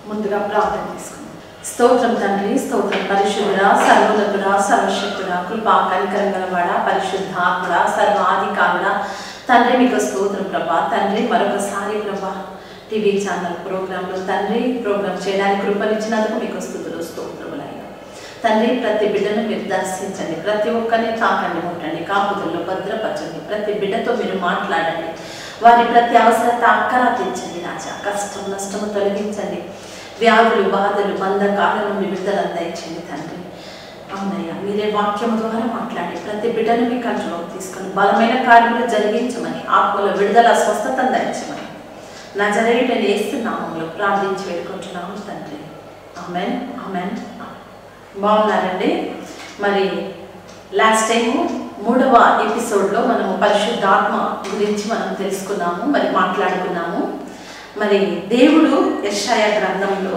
ముందుగా ప్రార్థన చేసుకుందాం స్తోత్రం తండ్రి స్తోత్రం పరిశుద్ధుడ సర్వోన్నతుడ సర్వశక్తుడ కృపా కనికరం గలవాడ పరిశుద్ధాత్ముడ సర్వాధికారుడ తండ్రి మీకు స్తోత్రం ప్రభా తండ్రి మరొకసారి ప్రభా టీవీ ఛానల్ ప్రోగ్రాంలో తండ్రి ప్రోగ్రాం చేయడానికి కృపనిచ్చినందుకు మీకు స్థుతులు స్తోత్రములైన తండ్రి ప్రతి బిడ్డను మీరు దర్శించండి ప్రతి ఒక్కరిని తాకండి ముట్టండి కాపుదల్లో భద్రపరచండి ప్రతి బిడ్డతో మీరు మాట్లాడండి వారి ప్రతి అవసరత అక్కర తీర్చండి రాజా కష్టం నష్టము తొలగించండి వ్యాధులు బాధలు బంధకాల నుండి విడుదల దయచండి తండ్రి అవునయ్యా మీరే వాక్యము ద్వారా మాట్లాడి ప్రతి బిడ్డను మీ కంట్రోలో తీసుకొని బలమైన కార్యములు జరిగించమని ఆత్మల విడుదల స్వస్థతను దయచమని నజరేయుడని వేస్తున్నామంలో ప్రార్థించి వేడుకుంటున్నాము తండ్రి ఆమెన్ ఆమెన్ బాగున్నారండి మరి లాస్ట్ టైము మూడవ ఎపిసోడ్లో మనము పరిశుద్ధాత్మ గురించి మనం తెలుసుకున్నాము మరి మాట్లాడుకున్నాము మరి దేవుడు యెషయా గ్రంథంలో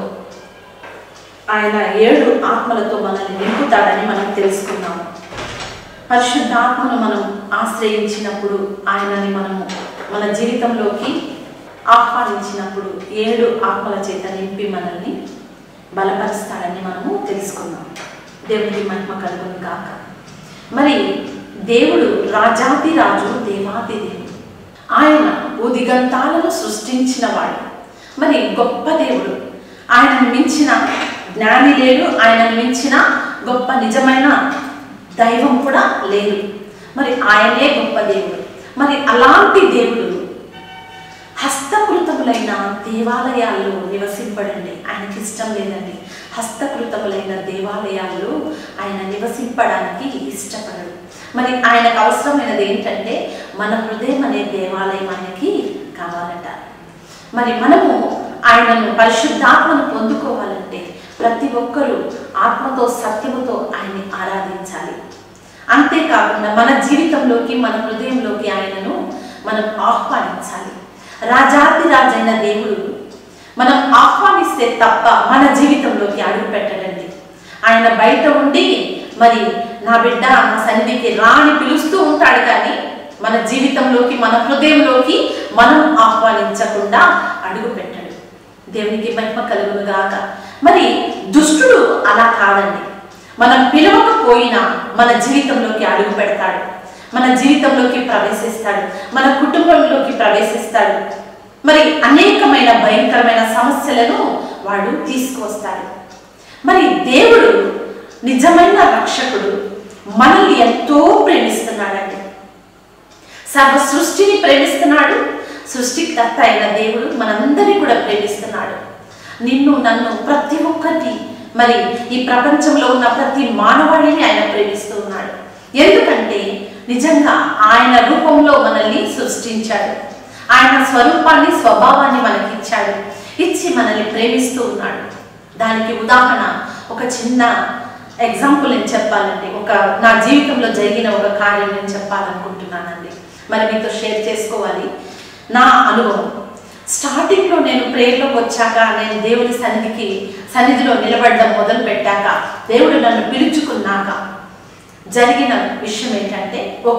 ఆయన ఏడు ఆత్మలతో మనల్ని నింపుతాడని మనం తెలుసుకున్నాము పరిశుద్ధాత్మను మనం ఆశ్రయించినప్పుడు ఆయనని మనము మన జీవితంలోకి ఆహ్వానించినప్పుడు ఏడు ఆత్మల చేత నింపి మనల్ని బలపరుస్తాడని మనము తెలుసుకున్నాం దేవునికి మహిమ కలుగును కాక మరి దేవుడు రాజాది రాజు దేవాది దేవుడు ఆయన ఉదిగంతాలను సృష్టించిన వాడు మరి గొప్ప దేవుడు ఆయనను మించిన జ్ఞాని లేడు ఆయనను మించిన గొప్ప నిజమైన దైవం కూడా లేదు మరి ఆయనే గొప్ప దేవుడు మరి అలాంటి దేవుడు హస్తకృతములైన దేవాలయాల్లో నివసింపడండి ఆయనకి ఇష్టం లేదండి హస్తకృతములైన దేవాలయాల్లో ఆయన నివసింపడానికి ఇష్టపడడు మరి ఆయనకు అవసరమైనది ఏంటంటే మన హృదయం అనే దేవాలయం ఆయనకి కావాలట మరి మనము ఆయనను పరిశుద్ధాత్మను పొందుకోవాలంటే ప్రతి ఒక్కరూ ఆత్మతో సత్యముతో ఆయన్ని ఆరాధించాలి అంతేకాకుండా మన జీవితంలోకి మన హృదయంలోకి ఆయనను మనం ఆహ్వానించాలి రాజాతి రాజైన దేవుడు మనం ఆహ్వానిస్తే తప్ప మన జీవితంలోకి అడుగు పెట్టడండి ఆయన బయట ఉండి మరి నా బిడ్డ నా సన్నిధికి రాని పిలుస్తూ ఉంటాడు కానీ మన జీవితంలోకి మన హృదయంలోకి మనం ఆహ్వానించకుండా అడుగు పెట్టడు దేవునికి మహిమ కలుగును గాక మరి దుష్టుడు అలా కాదండి మనం పిలవకపోయినా మన జీవితంలోకి అడుగు పెడతాడు మన జీవితంలోకి ప్రవేశిస్తాడు మన కుటుంబంలోకి ప్రవేశిస్తాడు మరి అనేకమైన భయంకరమైన సమస్యలను వాడు తీసుకువస్తాడు మరి దేవుడు నిజమైన రక్షకుడు మనల్ని ఎంతో ప్రేమిస్తున్నాడండి సర్వ సృష్టిని ప్రేమిస్తున్నాడు సృష్టికర్త అయిన దేవుడు మనందరినీ కూడా ప్రేమిస్తున్నాడు నిన్ను నన్ను ప్రతి ఒక్కటి మరి ఈ ప్రపంచంలో ఉన్న ప్రతి మానవాళిని ఆయన ప్రేమిస్తూ ఉన్నాడు ఎందుకంటే నిజంగా ఆయన రూపంలో మనల్ని సృష్టించాడు ఆయన స్వరూపాన్ని స్వభావాన్ని మనకి ఇచ్చాడు ఇచ్చి మనల్ని ప్రేమిస్తూ ఉన్నాడు దానికి ఉదాహరణ ఒక చిన్న ఎగ్జాంపుల్ నేను చెప్పాలండి ఒక నా జీవితంలో జరిగిన ఒక కార్యం నేను చెప్పాలనుకుంటున్నానండి మరి మీతో షేర్ చేసుకోవాలి నా అనుభవం స్టార్టింగ్లో నేను ప్రేయర్లోకి వచ్చాక నేను దేవుని సన్నిధికి సన్నిధిలో నిలబడడం మొదలు పెట్టాక దేవుడు నన్ను పిలుచుకున్నాక జరిగిన విషయం ఏంటంటే ఒక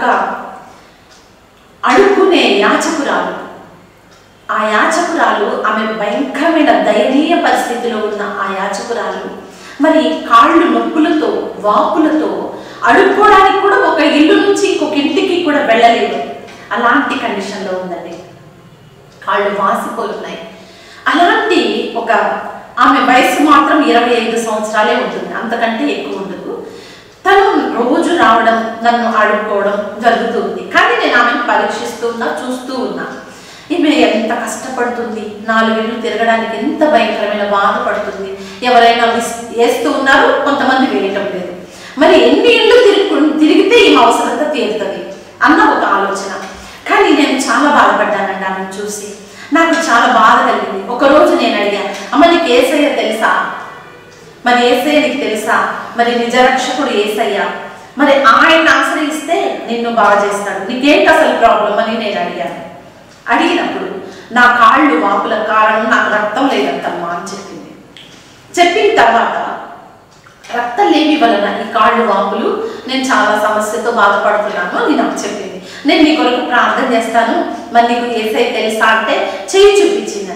అడుక్కునే యాచకురాలు ఆ యాచకురాలు ఆమె భయంకరమైన దయనీయ పరిస్థితిలో ఉన్న ఆ యాచకురాలు మరి కాళ్ళు నొప్పులతో వాపులతో అడుక్కోవడానికి కూడా ఒక ఇల్లు నుంచి ఇంకొక ఇంటికి కూడా వెళ్ళలేదు అలాంటి కండిషన్లో ఉందండి కాళ్ళు వాసిపోయి ఉన్నాయి అలాంటి ఒక ఆమె వయసు మాత్రం ఇరవై ఐదు సంవత్సరాలే ఉంటుంది అంతకంటే ఎక్కువ ఉండదు తను రోజు రావడం నన్ను ఆడుకోవడం జరుగుతుంది కానీ నేను ఆమెను పరీక్షిస్తూ ఉన్నా చూస్తూ ఉన్నా ఈమె ఎంత కష్టపడుతుంది నాలుగేళ్ళు తిరగడానికి ఎంత భయంకరమైన బాధపడుతుంది ఎవరైనా విస్- వేస్తూ ఉన్నారు కొంతమంది వేయటం లేదు మరి ఎన్ని ఇళ్ళు తిరుగు తిరిగితే ఈ అవసరత తీరుతుంది అన్న ఒక ఆలోచన కానీ నేను చాలా బాధపడ్డానండి ఆమెను చూసి నాకు చాలా బాధ కలిగింది ఒకరోజు నేను అడిగా అమ్మ నీకు ఏసయ్య తెలుసా మరి ఏసయ్య నీకు తెలుసా మరి నిజరక్షకుడు ఏసయ్య మరి ఆయన ఆశ్రయిస్తే నిన్ను బాగా చేస్తాడు నీకేంటి అసలు ప్రాబ్లం అని నేను అడిగాను అడిగినప్పుడు నా కాళ్ళు వాపుల కారణం నాకు రక్తం లేదంటమ్మా అని చెప్పింది చెప్పిన తర్వాత రక్తం లేమి వలన ఈ కాళ్ళు వాపులు నేను చాలా సమస్యతో బాధపడుతున్నాను అని నాకు చెప్పింది నేను నీ కొరకు ప్రార్థన చేస్తాను మరి నీకు ఏసై తెలుసా అంటే చెయ్యి చూపించిందండి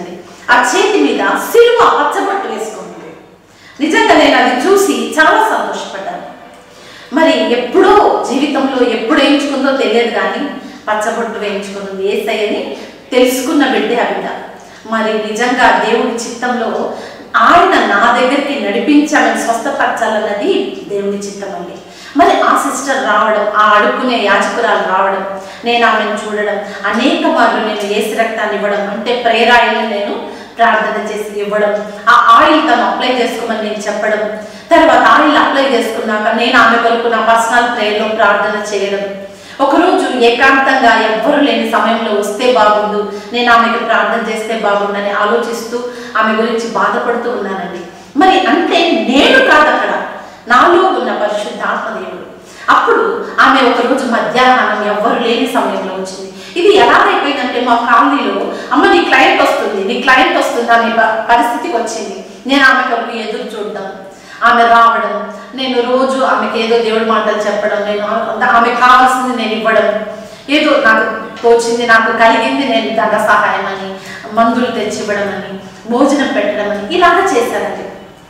ఆ చేతి మీద సిలువ పచ్చబొట్టు వేసుకుంది నిజంగా నేను అది చూసి చాలా సంతోషపడ్డాను మరి ఎప్పుడో జీవితంలో ఎప్పుడు వేయించుకుందో తెలియదు కానీ పచ్చబొట్టు వేయించుకున్నది ఏసయ్యని తెలుసుకున్న బిడ్డే ఆ బిడ్డ మరి నిజంగా దేవుడి చిత్తంలో ఆయన నా దగ్గరికి నడిపించాలని స్వస్థపరచాలన్నది దేవుని చిత్తం అండి మరి ఆ సిస్టర్ రావడం ఆ అడుక్కునే యాజకురాలు రావడం నేను ఆమెను చూడడం అనేక మార్లు నేను ఏసి రక్తాన్ని ఇవ్వడం అంటే ప్రేరాయిల్ని నేను ప్రార్థన చేసి ఇవ్వడం ఆ ఆయిల్ తను అప్లై చేసుకోమని నేను చెప్పడం తర్వాత ఆయిల్ అప్లై చేసుకున్నాక నేను ఆమె కొరకు నా పర్సనల్ ప్రేయర్లో ప్రార్థన చేయడం ఒకరోజు ఏకాంతంగా ఎవ్వరు లేని సమయంలో వస్తే బాగుండు నేను ఆమెకు ప్రార్థన చేస్తే బాగుండని ఆలోచిస్తూ ఆమె గురించి బాధపడుతూ ఉన్నానండి మరి అంటే నేను కాదు అక్కడ నాలో ఉన్న పరిశుద్ధాత్మ దేవుడు అప్పుడు ఆమె ఒక రోజు మధ్యాహ్నం ఎవ్వరు లేని సమయంలో వచ్చింది ఇది ఎలాగైపోయిందంటే మా కాలనీలో అమ్మ నీ క్లయింట్ వస్తుంది నీ క్లయింట్ వస్తుంది అనే ప- పరిస్థితికి వచ్చింది నేను ఆమె కొరకు ఎదురు చూడడం ఆమె రావడం నేను రోజు ఆమెకి ఏదో దేవుడి మాటలు చెప్పడం నేను ఆ- ఆమె కావాల్సింది నేను ఇవ్వడం ఏదో నాకు తోచింది నాకు కలిగింది నేను ధన సహాయం అని మందులు తెచ్చివ్వడం అని భోజనం పెట్టడం అని ఇలాగా చేశానండి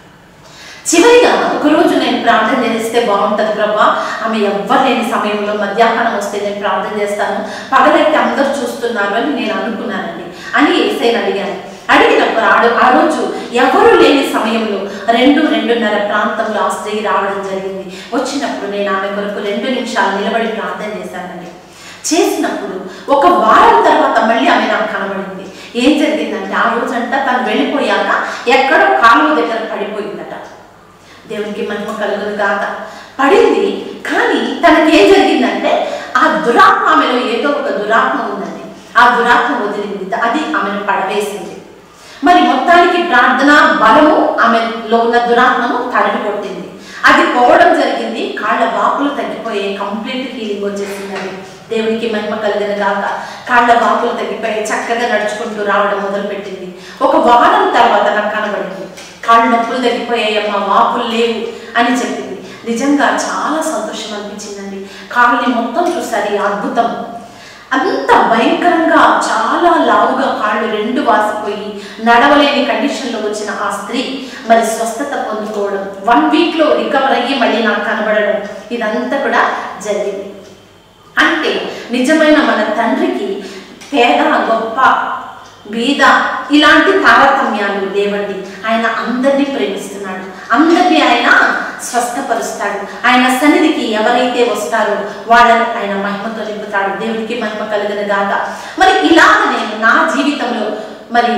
చివరిగా ఒకరోజు నేను ప్రార్థన చేస్తే బాగుంటుంది ప్రభా ఆమె ఎవ్వరు లేని సమయంలో మధ్యాహ్నం వస్తే నేను ప్రార్థన చేస్తాను పగలైతే అందరూ చూస్తున్నారు అని నేను అనుకున్నానండి అని ఏసైని అడిగాను అడిగినప్పుడు ఆడు ఆ రోజు ఎవరు లేని సమయంలో రెండు రెండున్నర ప్రాంతంలో ఆ స్త్రీ రావడం జరిగింది వచ్చినప్పుడు నేను ఆమె కొరకు రెండు నిమిషాలు నిలబడి ప్రార్థన చేశానండి చేసినప్పుడు ఒక వారం తర్వాత మళ్ళీ ఆమె నాకు కనబడింది ఏం జరిగిందంటే ఆ రోజంతా తను వెళ్ళిపోయాక ఎక్కడో కాలువ దగ్గర పడిపోయిందట దేవునికి మహిమ కలుగును కాక పడింది కానీ తనకి ఏం జరిగిందంటే ఆ దురాత్మ ఆమెలో ఏదో ఒక దురాత్మ ఉందండి ఆ దురాత్మ వదిలింది అది ఆమెను పడవేసింది మరి మొత్తానికి ప్రార్థన బలము ఆమెలో ఉన్న దురాత్మను తరిమి కొట్టింది అది పోవడం జరిగింది కాళ్ళ వాపులు తగ్గిపోయి కంప్లీట్ హీలింగ్ వచ్చేసిందండి దేవునికి మహిమ కలిగిన కాక కాళ్ళ వాపులు తగ్గిపోయి చక్కగా నడుచుకుంటూ రావడం మొదలుపెట్టింది ఒక వారం తర్వాత నాకు కనబడింది కాళ్ళు నొప్పులు తగ్గిపోయాయమ్మా వాపులు లేవు అని చెప్పింది నిజంగా చాలా సంతోషం అనిపించిందండి కాళ్ళని మొత్తం చూసారు ఈ అద్భుతం అంత భయంకరంగా చాలా లావుగా కాళ్ళు రెండు వాసిపోయి నడవలేని కండిషన్లో వచ్చిన ఆ స్త్రీ మరి స్వస్థత పొందుకోవడం వన్ వీక్లో రికవర్ అయ్యి మళ్ళీ నాకు కనబడడం ఇదంతా కూడా జరిగింది అంటే నిజమైన మన తండ్రికి పేద గొప్ప బీద ఇలాంటి తారతమ్యాలు లేవండి ఆయన అందరినీ ప్రేమిస్తున్నాడు అందరినీ ఆయన స్వస్థపరుస్తాడు ఆయన సన్నిధికి ఎవరైతే వస్తారో వాళ్ళని ఆయన మహిమతో నింపుతాడు దేవునికి మహిమ కలిగిన గాక మరి ఇలాగ నేను నా జీవితంలో మరి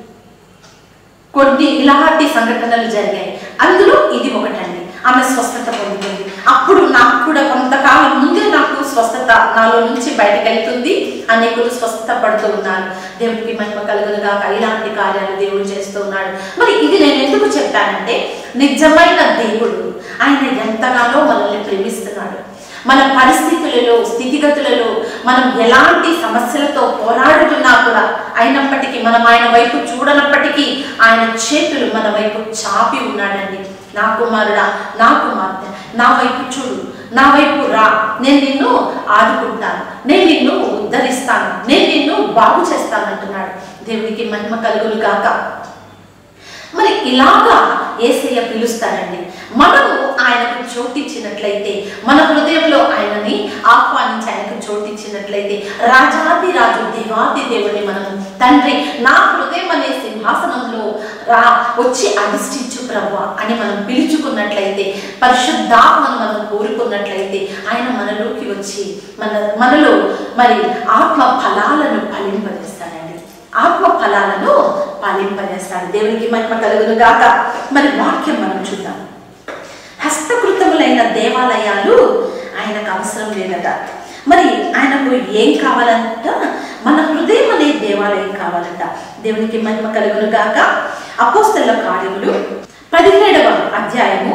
కొన్ని ఇలాంటి సంఘటనలు జరిగాయి అందులో ఇది ఒకటండి ఆమె స్వస్థత పొందుతుంది అప్పుడు నాకు కూడా కొంతకాలం ముందే నాకు స్వస్థత నాలో నుంచి బయటకు వెళ్తుంది అనేకులు స్వస్థత పడుతూ ఉన్నారు దేవుడికి మహిమ కలుగును కాక ఇలాంటి కార్యాలు దేవుడు చేస్తూ ఉన్నాడు మరి ఇది నేను ఎందుకు చెప్పానంటే నిజమైన దేవుడు ఆయన ఎంతగానో మనల్ని ప్రేమిస్తున్నాడు మన పరిస్థితులలో స్థితిగతులలో మనం ఎలాంటి సమస్యలతో పోరాడుతున్నా కూడా అయినప్పటికీ మనం ఆయన వైపు చూడనప్పటికీ ఆయన చేతులు మన వైపు చాపి ఉన్నాడండి నా కుమారుడా నా కుమార్తె నా వైపు చూడు నా వైపు రా నేను నిన్ను ఆదుకుంటాను నేను నిన్ను ఉద్ధరిస్తాను నేను నిన్ను బాగు చేస్తాను అంటున్నాడు దేవునికి మహిమ కలుగులు కాక మరి ఇలాగా ఏసయ్య పిలుస్తాడండి మనము ఆయనకు చోటిచ్చినట్లయితే మన హృదయంలో ఆయనని ఆహ్వానించి ఆయనకు చోటిచ్చినట్లయితే రాజాది రాజు దేవాది దేవుడిని మనము తండ్రి నా హృదయం అనే సింహాసనంలో రా వచ్చి అధిష్ఠించు ప్రభు అని మనం పిలుచుకున్నట్లయితే పరిశుద్ధాత్మను మనం కోరుకున్నట్లయితే ఆయన మనలోకి వచ్చి మన మనలో మరి ఆత్మ ఫలాలను ఫలింపజేస్తాడండి ఆత్మ ఫలాలను పాలింపజేస్తాడు దేవునికి మహిమ కలుగును గాక మరి వాక్యం మనం చూద్దాం హస్తకృతములైన దేవాలయాలు ఆయనకు అవసరం లేదట మరి ఆయనకు ఏం కావాలంట మన హృదయం అనే దేవాలయం కావాలంట దేవునికి మహిమ కలుగును గాక అపోస్తల కార్యములు పదిహేడవ అధ్యాయము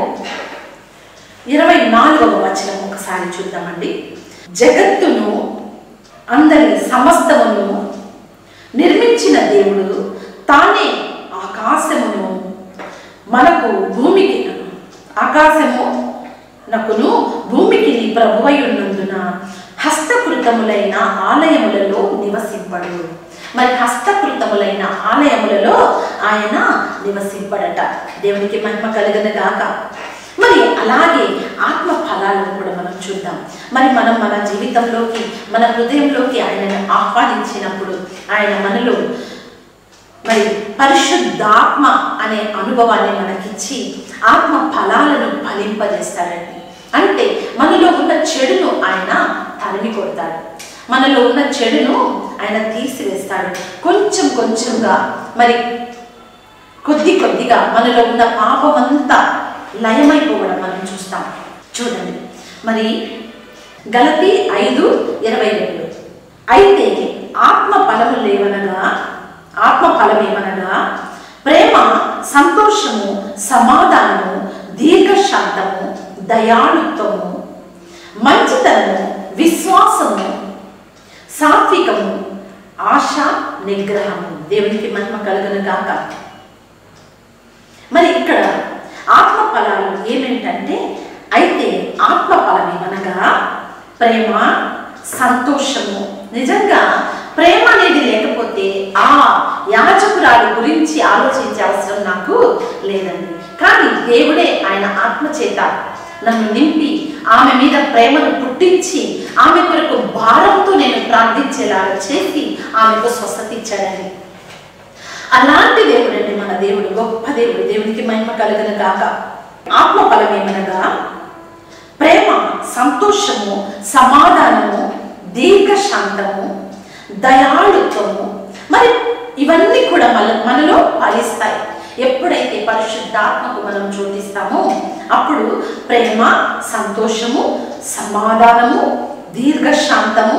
ఇరవై నాలుగవ వచనం ఒకసారి చూద్దామండి జగత్తును అందరి సమస్తమును నిర్మించిన దేవుడు తానే ఆకాశమును మనకు భూమికి ఆకాశము నకును భూమికి నీ ప్రభువై ఉన్నందున హస్తకృతములైన ఆలయములలో నివసింపడు మరి హస్తకృతములైన ఆలయములలో ఆయన నివసింపడట దేవునికి మహిమ కలిగిన గాక మరి అలాగే ఆత్మ ఫలాలను కూడా మనం చూద్దాం మరి మనం మన జీవితంలోకి మన హృదయంలోకి ఆయనను ఆహ్వానించినప్పుడు ఆయన మనలో మరి పరిశుద్ధాత్మ అనే అనుభవాన్ని మనకిచ్చి ఆత్మ ఫలాలను ఫలింపజేస్తాడండి అంటే మనలో ఉన్న చెడును ఆయన తరిమి కొడతాడు మనలో ఉన్న చెడును ఆయన తీసివేస్తాడు కొంచెం కొంచెంగా మరి కొద్ది కొద్దిగా మనలో ఉన్న పాపమంతా లయమైపోవడం మనం చూస్తాం చూడండి మరి గలతి ఐదు ఇరవై రెండు అయితే ఆత్మ ఫలము లేవనగా ఆత్మ ఫలమేమనగా ప్రేమ సంతోషము సమాధానము దీర్ఘశాంతము దయాళుత్వము మంచితనము విశ్వాసము సాత్వికము ఆశ నిగ్రహము దేవునికి మహిమ కలుగును గాక మరి ఇక్కడ ఆత్మ ఫలాలు ఏమేంటంటే అయితే ఆత్మ ఫలం ఏమనగా ప్రేమ సంతోషము నిజంగా ప్రేమ అనేది లేకపోతే ఆ యాజకురాలు గురించి ఆలోచించే అవసరం నాకు లేదండి కానీ దేవుడే ఆయన ఆత్మ చేత నన్ను నింపి ఆమె మీద ప్రేమను పుట్టించి ఆమె కొరకు భారంతో నేను ప్రార్థించేలాగా చేసి ఆమెకు స్వస్థత ఇచ్చాడని అలాంటి దేవుడు అండి మన దేవుడు గొప్ప దేవుడు దేవునికి మహిమ కలిగిన కాక ఆత్మ ఫలం ఏమనగా ప్రేమ సంతోషము సమాధానము దీర్ఘశాంతము దయాళుత్వము మరి ఇవన్నీ కూడా మన మనలో ఫలిస్తాయి ఎప్పుడైతే పరిశుద్ధాత్మకు మనం చోటిస్తామో అప్పుడు ప్రేమ సంతోషము సమాధానము దీర్ఘశాంతము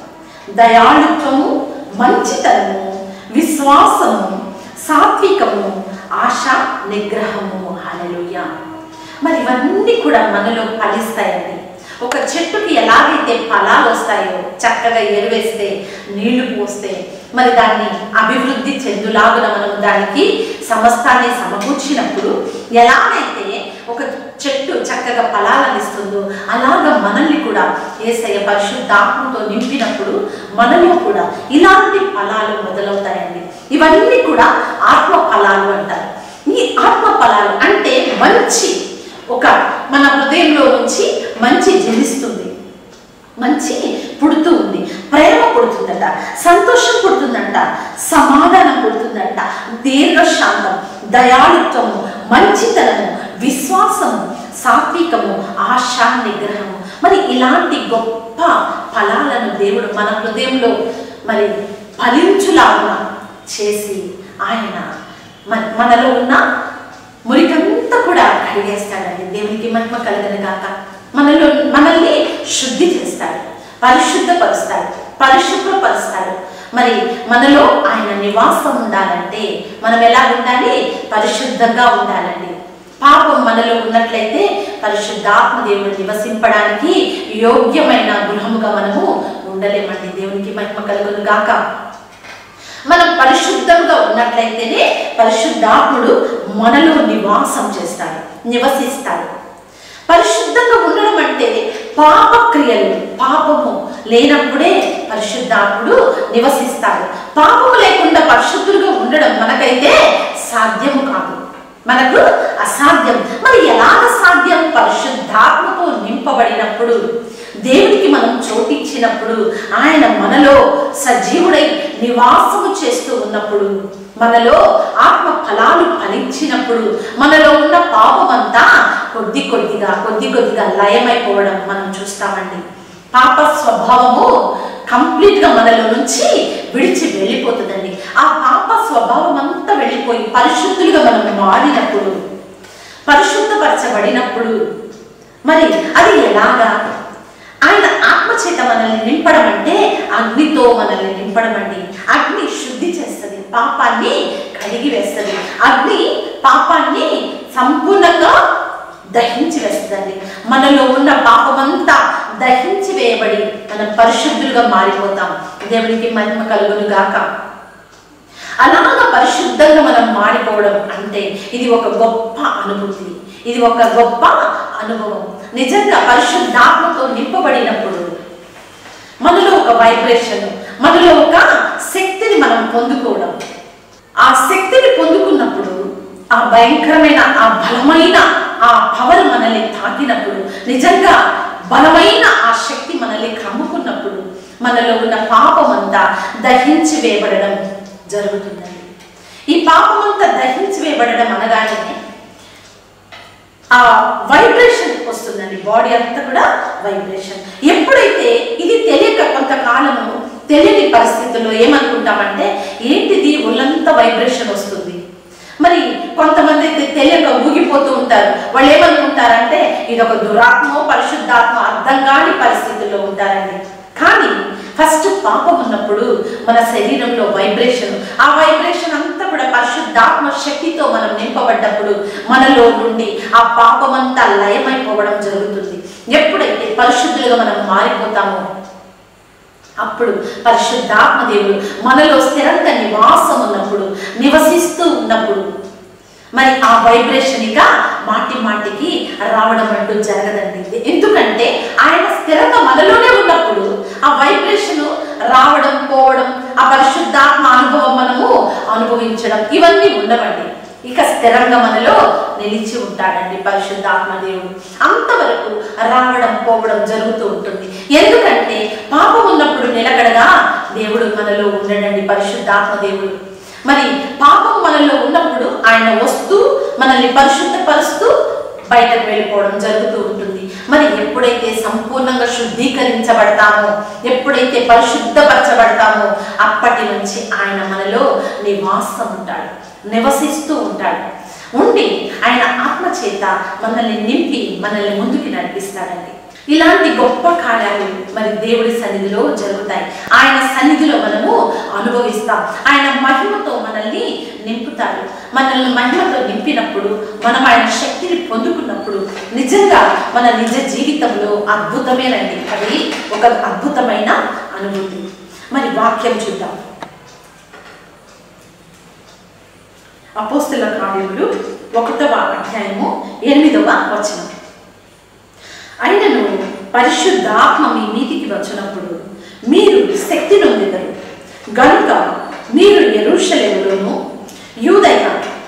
దయాళుత్వము మంచితనము విశ్వాసము సాత్వికము ఆశ నిగ్రహము హల్లెలూయా మరి ఇవన్నీ కూడా మనలో ఫలిస్తాయండి ఒక చెట్టుకి ఎలాగైతే ఫలాలు వస్తాయో చక్కగా ఎరువేస్తే నీళ్లు పోస్తే మరి దాన్ని అభివృద్ధి చెందులాగున మనం దానికి సమస్తాన్ని సమకూర్చినప్పుడు ఎలాగైతే ఒక చెట్టు చక్కగా ఫలాలను ఇస్తుందో అలాగ మనల్ని కూడా ఏసయ్య పరిశుద్ధాత్మతో నింపినప్పుడు మనలో కూడా ఇలాంటి ఫలాలు మొదలవుతాయండి ఇవన్నీ కూడా ఆత్మ ఫలాలు అంటారు ఈ ఆత్మ ఫలాలు అంటే మంచి ఒక మన హృదయంలో నుంచి మంచి జనిస్తుంది మంచి పుడుతూ ఉంది ప్రేమ పుడుతుందట సంతోషం పుడుతుందంట సమాధానం పుడుతుందంట దీర్ఘశాంతం దయాళుత్వము మంచితనము విశ్వాసము సాత్వికము ఆశ నిగ్రహము మరి ఇలాంటి గొప్ప ఫలాలను దేవుడు మన హృదయంలో మరి ఫలించులాగా చేసి ఆయన మన- మనలో ఉన్న మురికంతా కూడా కడిగేస్తాడండి దేవునికి మహిమ కలగను గాక మనలో మనల్ని శుద్ధి చేస్తాడు పరిశుద్ధపరుస్తాడు పరిశుభ్రపరుస్తాడు మరి మనలో ఆయన నివాసం ఉండాలంటే మనం ఎలా ఉండాలి పరిశుద్ధంగా ఉండాలండి పాపం మనలో ఉన్నట్లయితే పరిశుద్ధాత్మ దేవుడు నివసింపడానికి యోగ్యమైన గృహముగా మనము ఉండలేమండి దేవునికి మహిమ కలుగును గాక మనం పరిశుద్ధంగా ఉన్నట్లయితేనే పరిశుద్ధాత్ముడు మనలో నివాసం చేస్తాడు నివసిస్తాడు పరిశుద్ధంగా ఉండడం అంటే పాప క్రియలు పాపము లేనప్పుడే పరిశుద్ధాత్ముడు నివసిస్తాడు పాపము లేకుండా పరిశుద్ధులుగా ఉండడం మనకైతే సాధ్యము కాదు మనకు అసాధ్యం మరి ఎలాగ సాధ్యం పరిశుద్ధాత్మతో నింపబడినప్పుడు దేవునికి మనం చోటిచ్చినప్పుడు ఆయన మనలో సజీవుడై నివాసము చేస్తూ ఉన్నప్పుడు మనలో ఆత్మ ఫలాలు ఫలించినప్పుడు మనలో ఉన్న పాపమంతా కొద్ది కొద్దిగా కొద్ది కొద్దిగా లయమైపోవడం మనం చూస్తామండి పాప స్వభావము కంప్లీట్ గా మనలో నుంచి విడిచి వెళ్ళిపోతుందండి ఆ పాప స్వభావం అంతా వెళ్ళిపోయి పరిశుద్ధులుగా మనం మారినప్పుడు పరిశుద్ధపరచబడినప్పుడు మరి అది ఎలాగా ఆయన ఆత్మచేత మనల్ని నింపడం అంటే అగ్నితో మనల్ని నింపడం అండి అగ్ని శుద్ధి చేస్తుంది పాపాన్ని కడిగి వేస్తుంది అగ్ని పాపాన్ని సంపూర్ణంగా దహించి వేస్తుందండి మనలో ఉన్న పాపమంతా దహించి వేయబడి మనం పరిశుద్ధులుగా మారిపోతాం దేవునికి మహిమ కలుగును గాక అలాగ పరిశుద్ధంగా మనం మారిపోవడం అంటే ఇది ఒక గొప్ప అనుభూతి ఇది ఒక గొప్ప అనుభవం నిజంగా పరిశుద్ధాత్మతో నింపబడినప్పుడు మనలో ఒక వైబ్రేషన్ మనలో ఒక శక్తిని మనం పొందుకోవడం ఆ శక్తిని పొందుకున్నప్పుడు ఆ భయంకరమైన ఆ బలమైన ఆ పవర్ మనల్ని తాకినప్పుడు నిజంగా బలమైన ఆ శక్తి మనల్ని కమ్ముకున్నప్పుడు మనలో ఉన్న పాపం అంతా దహించి వేయబడడం జరుగుతుందండి ఈ పాపం అంతా దహించి వేయబడడం అనగానే ఆ వైబ్రేషన్ వస్తుందండి బాడీ అంతా కూడా వైబ్రేషన్ ఎప్పుడైతే ఇది తెలియక కొంతకాలము తెలియని పరిస్థితుల్లో ఏమనుకుంటామంటే ఏంటిది ఒళ్ళంతా వైబ్రేషన్ వస్తుంది మరి కొంతమంది అయితే తెలియక ఊగిపోతూ ఉంటారు వాళ్ళు ఏమనుకుంటారంటే ఇది ఒక దురాత్మో పరిశుద్ధాత్మ అర్థం కాని పరిస్థితుల్లో ఉంటారండి కానీ ఫస్ట్ పాపం ఉన్నప్పుడు మన శరీరంలో వైబ్రేషన్ ఆ వైబ్రేషన్ అంతా కూడా పరిశుద్ధాత్మ శక్తితో మనం నింపబడ్డప్పుడు మనలో నుండి ఆ పాపం అంతా లయమైపోవడం జరుగుతుంది ఎప్పుడైతే పరిశుద్ధులుగా మనం మారిపోతామో అప్పుడు పరిశుద్ధాత్మ దేవుడు మనలో స్థిరంగా నివాసం ఉన్నప్పుడు నివసిస్తూ ఉన్నప్పుడు మరి ఆ వైబ్రేషన్ ఇక మాటి మాటికి రావడం అంటూ జరగదండి ఎందుకంటే ఆయన స్థిరంగా మనలోనే ఉన్నప్పుడు ఆ వైబ్రేషన్ రావడం పోవడం ఆ పరిశుద్ధాత్మ అనుభవం మనము అనుభవించడం ఇవన్నీ ఉండవండి ఇక స్థిరంగా మనలో నిలిచి ఉంటాడండి పరిశుద్ధాత్మ దేవుడు అంతవరకు రావడం పోవడం జరుగుతూ ఉంటుంది ఎందుకంటే పాపం ఉన్నప్పుడు నిలకడగా దేవుడు మనలో ఉండడండి పరిశుద్ధాత్మ దేవుడు మరి పాపం మనలో ఉన్నప్పుడు ఆయన వస్తూ మనల్ని పరిశుద్ధపరుస్తూ బయటకు వెళ్ళిపోవడం జరుగుతూ ఉంటుంది మరి ఎప్పుడైతే సంపూర్ణంగా శుద్ధీకరించబడతామో ఎప్పుడైతే పరిశుద్ధపరచబడతామో అప్పటి నుంచి ఆయన మనలో నివాసం ఉంటాడు నివసిస్తూ ఉంటాడు ఉండి ఆయన ఆత్మ చేత మనల్ని నింపి మనల్ని ముందుకి నడిపిస్తాడండి ఇలాంటి గొప్ప కార్యాలు మరి దేవుడి సన్నిధిలో జరుగుతాయి ఆయన సన్నిధిలో మనము అనుభవిస్తాం ఆయన మహిమతో మనల్ని నింపుతాడు మనల్ని మహిమతో నింపినప్పుడు మనం ఆయన శక్తిని పొందుకున్నప్పుడు నిజంగా మన నిజ జీవితంలో అద్భుతమేనండి అది ఒక అద్భుతమైన అనుభూతి మరి వాక్యం చూద్దాం అపోస్తుల కార్యములు ఒకటవ అధ్యాయము ఎనిమిదవ వచనం అయినను పరిశుద్ధాత్మ మీ మీదికి వచ్చినప్పుడు మీరు శక్తి నొందెదరు గనుక మీరు ఎరుషలేములోను యూదయ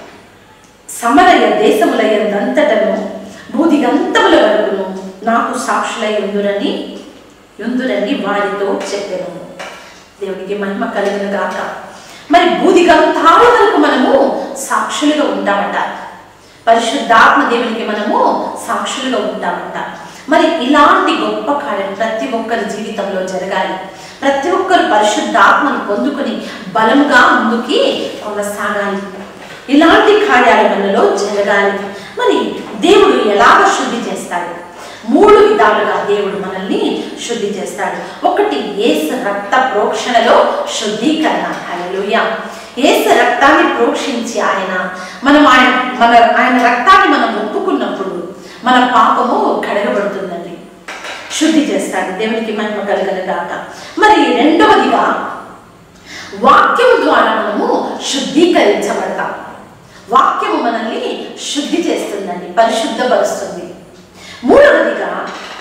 సమరయ దేశముల ఎందంతటను బూదిగంతముల వరకును నాకు సాక్షులై ఉందురని ఉందురని వారితో చెప్పాను దేవునికి మహిమ కలిగిన గాక మరి బూదిగంతాల వరకు మనము సాక్షులుగా ఉంటామట పరిశుద్ధాత్మ దేవునికి మనము సాక్షులుగా ఉంటామంట మరి ఇలాంటి గొప్ప కార్యం ప్రతి ఒక్కరి జీవితంలో జరగాలి ప్రతి ఒక్కరు పరిశుద్ధాత్మను పొందుకొని బలముగా ముందుకి కొనసాగాలి ఇలాంటి కార్యాలు మనలో జరగాలి మరి దేవుడు ఎలాగ శుద్ధి చేస్తాడు మూడు విధాలుగా దేవుడు మనల్ని శుద్ధి చేస్తాడు ఒకటి ఏసు రక్త ప్రోక్షణలో శుద్ధీకరణ హల్లెలూయా ఏసు రక్తాన్ని ప్రోక్షించి ఆయన మనం ఆయన మన ఆయన రక్తాన్ని మనం ఒప్పుకున్నప్పుడు మన పాపము కడగబడుతుందండి శుద్ధి చేస్తాడు దేవునికి మహిమ కలగలగాక మరి రెండవదిగా వాక్యము ద్వారా మనము శుద్ధీకరించబడతాం వాక్యము మనల్ని శుద్ధి చేస్తుందండి పరిశుద్ధపరుస్తుంది మూడవదిగా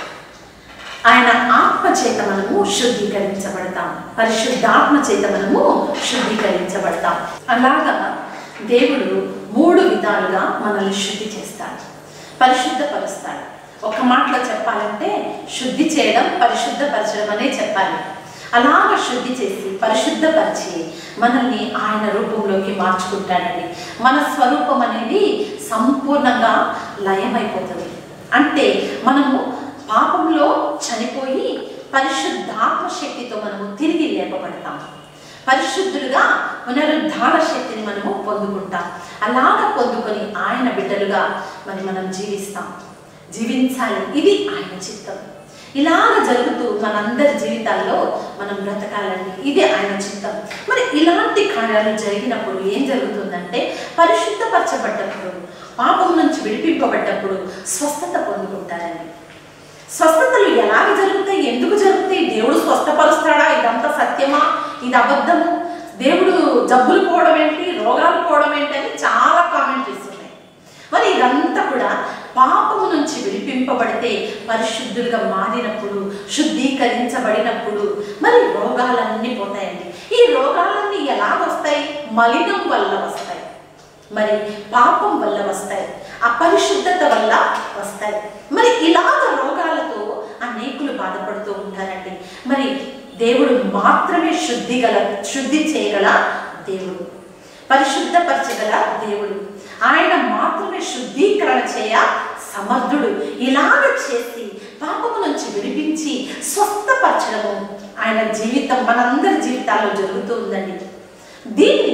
ఆయన ఆత్మ చేత మనము శుద్ధీకరించబడతాం పరిశుద్ధాత్మ చేత మనము శుద్ధీకరించబడతాం అలాగా దేవుడు మూడు విధాలుగా మనల్ని శుద్ధి చేస్తాడు పరిశుద్ధపరుస్తాడు ఒక మాటలో చెప్పాలంటే శుద్ధి చేయడం పరిశుద్ధపరచడం అనే చెప్పాలి అలాగ శుద్ధి చేసి పరిశుద్ధపరిచి మనల్ని ఆయన రూపంలోకి మార్చుకుంటాడండి మన స్వరూపం అనేది సంపూర్ణంగా లయమైపోతుంది అంటే మనము పాపంలో చనిపోయి పరిశుద్ధాత్మ శక్తితో మనము తిరిగి లేపబడతాం పరిశుద్ధులుగా పునరుద్ధార శక్తిని మనము పొందుకుంటాం అలాగ పొందుకొని ఆయన బిడ్డలుగా మరి మనం జీవిస్తాం జీవించాలి ఇది ఆయన చిత్తం ఇలాగ జరుగుతూ మనందరి జీవితాల్లో మనం బ్రతకాలని ఇదే ఆయన చిత్తం మరి ఇలాంటి కార్యాలు జరిగినప్పుడు ఏం జరుగుతుందంటే పరిశుద్ధపరచబడ్డప్పుడు పాపం నుంచి విడిపింపబడ్డప్పుడు స్వస్థత పొందుకుంటారండి స్వస్థతలు ఎలాగ జరుగుతాయి ఎందుకు జరుగుతాయి దేవుడు స్వస్థపరుస్తాడా ఇదంతా సత్యమా ఇది అబద్ధము దేవుడు జబ్బులు పోవడం ఏంటి రోగాలు పోవడం ఏంటి అని చాలా కామెంట్రీస్ ఉన్నాయి మరి ఇదంతా కూడా పాపము నుంచి విడిపింపబడితే పరిశుద్ధులుగా మారినప్పుడు శుద్ధీకరించబడినప్పుడు మరి రోగాలన్నీ పోతాయండి ఈ రోగాలన్నీ ఎలా వస్తాయి మలినం వల్ల వస్తాయి మరి పాపం వల్ల వస్తాయి అపరిశుద్ధత వల్ల వస్తాయి మరి ఇలాగ రోగాలతో అనేకులు బాధపడుతూ ఉంటారండి మరి దేవుడు మాత్రమే శుద్ధి గల శుద్ధి చేయగల దేవుడు పరిశుద్ధపరచగల దేవుడు ఆయన మాత్రమే శుద్ధీకరణ చేయ సమర్థుడు ఇలాగ చేసి పాపము నుంచి విడిపించి స్వస్థపరచడము ఆయన జీవితం మనందరి జీవితాల్లో జరుగుతూ ఉందండి దీన్ని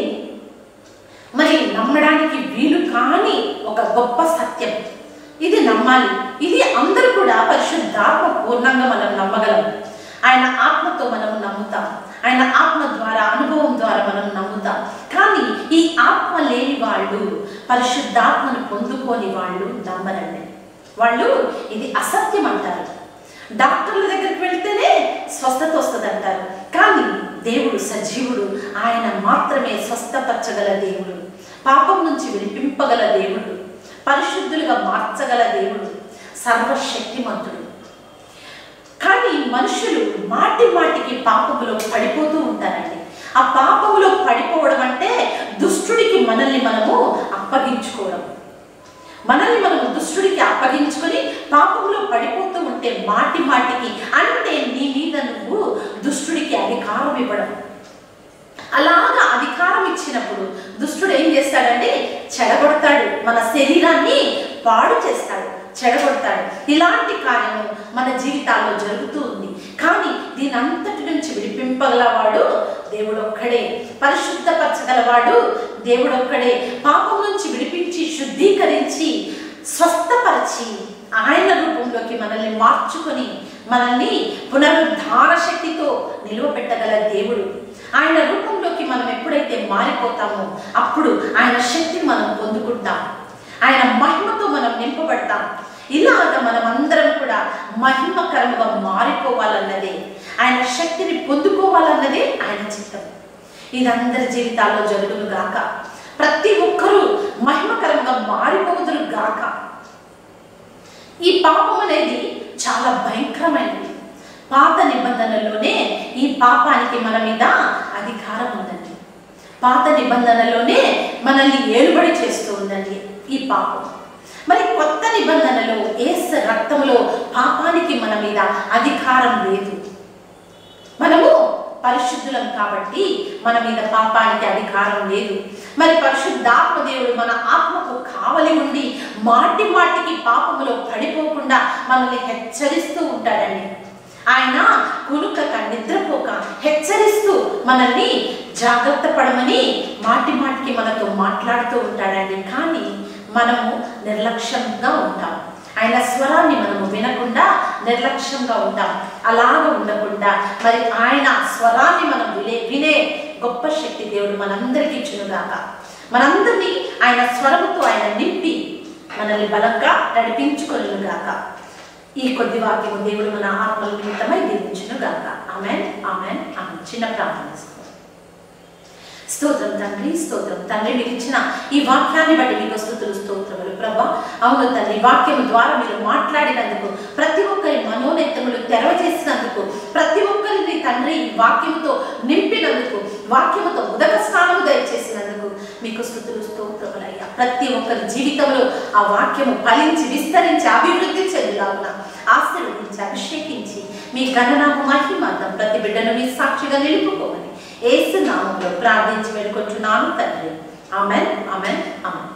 మరి నమ్మడానికి వీలు కాని ఒక గొప్ప సత్యం ఇది నమ్మాలి ఇది అందరూ కూడా పరిశుద్ధాత్మ పూర్ణంగా మనం నమ్మగలం ఆయన ఆత్మతో మనం నమ్ముతాం ఆయన ఆత్మ ద్వారా అనుభవం ద్వారా మనం నమ్ముతాం కానీ ఈ ఆత్మ లేని వాళ్ళు పరిశుద్ధాత్మను పొందుకోని వాళ్ళు నమ్మరండి వాళ్ళు ఇది అసత్యం అంటారు డాక్టర్ల దగ్గరికి వెళ్తేనే స్వస్థత వస్తుంది అంటారు కానీ దేవుడు సజీవుడు ఆయన మాత్రమే స్వస్థపరచగల దేవుడు పాపం నుంచి విడిపింపగల దేవుడు పరిశుద్ధులుగా మార్చగల దేవుడు సర్వశక్తిమంతుడు కానీ మనుషులు మాటి మాటికి పాపములో పడిపోతూ ఉంటారండి ఆ పాపములో పడిపోవడం అంటే దుష్టుడికి మనల్ని మనము అప్పగించుకోవడం మనల్ని మనము దుష్టుడికి అప్పగించుకొని పాపంలో పడిపోతూ ఉంటే మాటి మాటికి అంటే నీ మీద నువ్వు దుష్టుడికి అధికారం ఇవ్వడం అలాగా అధికారం ఇచ్చినప్పుడు దుష్టుడు ఏం చేస్తాడంటే చెడగొడతాడు మన శరీరాన్ని పాడు చేస్తాడు చెడగొడతాడు ఇలాంటి కార్యము మన జీవితాల్లో జరుగుతూ ఉంది కానీ దీని అంతటి నుంచి విడిపింపగలవాడు దేవుడు ఒక్కడే పరిశుద్ధపరచగలవాడు దేవుడు ఒక్కడే పాపం నుంచి విడిపించి శుద్ధీకరించి స్వస్థపరిచి ఆయన రూపంలోకి మనల్ని మార్చుకొని మనల్ని పునరుద్ధార శక్తితో నిలువపెట్టగల దేవుడు ఆయన రూపంలోకి మనం ఎప్పుడైతే మారిపోతామో అప్పుడు ఆయన శక్తిని మనం పొందుకుంటాం ఆయన మహిమతో మనం నింపబడతాం ఇలాగ మనం అందరం కూడా మహిమకరంగా మారిపోవాలన్నదే ఆయన శక్తిని పొందుకోవాలన్నదే ఆయన చిత్తం ఇది అందరి జీవితాల్లో జరుగును గాక ప్రతి ఒక్కరూ మహిమకరంగా మారిపోదురు గాక ఈ పాపం అనేది చాలా భయంకరమైనది పాత నిబంధనల్లోనే ఈ పాపానికి మన మీద అధికారం ఉందండి పాత నిబంధనలోనే మనల్ని ఏలుబడి చేస్తూ ఉందండి ఈ పాపం మరి కొత్త నిబంధనలో ఏస్ రక్తంలో పాపానికి మన మీద అధికారం లేదు మనము పరిశుద్ధులం కాబట్టి మన మీద పాపానికి అధికారం లేదు మరి పరిశుద్ధాత్మ దేవుడు మన ఆత్మకు కావలి ఉండి మాటి మాటికి పాపములో పడిపోకుండా మనల్ని హెచ్చరిస్తూ ఉంటాడండి ఆయన కునుకక నిద్రపోక హెచ్చరిస్తూ మనల్ని జాగ్రత్త పడమని మాటి మాటికి మనతో మాట్లాడుతూ ఉంటాడండి కానీ మనము నిర్లక్ష్యంగా ఉంటాం ఆయన స్వరాన్ని మనము వినకుండా నిర్లక్ష్యంగా ఉంటాం అలాగ ఉండకుండా మరి ఆయన స్వరాన్ని మనం వినే వినే గొప్ప శక్తి దేవుడు మనందరికీ ఇచ్చునుగాక మనందరినీ ఆయన స్వరముతో ఆయన నింపి మనల్ని బలంగా నడిపించుకొనుగాక ఈ కొద్ది వాక్యము దేవుడు మన ఆత్మల నిమిత్తమై దీవించునుగాక ఆమెన్ ఆమెన్ ఆమెన్ చిన్న ప్రార్థన చేసుకోండి. స్తోత్రం తండ్రి స్తోత్రం తండ్రి మీరు ఇచ్చిన ఈ వాక్యాన్ని బట్టి మీకు స్థుతులు స్తోత్రములు ప్రభా అవును తండ్రి వాక్యం ద్వారా మీరు మాట్లాడినందుకు ప్రతి ఒక్కరి మనోనేతములు తెరవజేసినందుకు ప్రతి ఒక్కరిని తండ్రి ఈ వాక్యముతో నింపినందుకు వాక్యముతో ఉదక స్నానము దయచేసినందుకు మీకు స్థుతులు స్తోత్రములయ్యా ప్రతి ఒక్కరి జీవితంలో ఆ వాక్యము ఫలించి విస్తరించి అభివృద్ధి చెందులాగున ఆశీర్వదించి అభిషేకించి మీ గణనామ మహిమార్థం ప్రతి బిడ్డను మీ సాక్షిగా నిలుపుకోమని ఏసు నామంలో ప్రార్థించి వేడుకుంటున్నాను తండ్రి ఆమెన్ ఆమెన్ ఆమెన్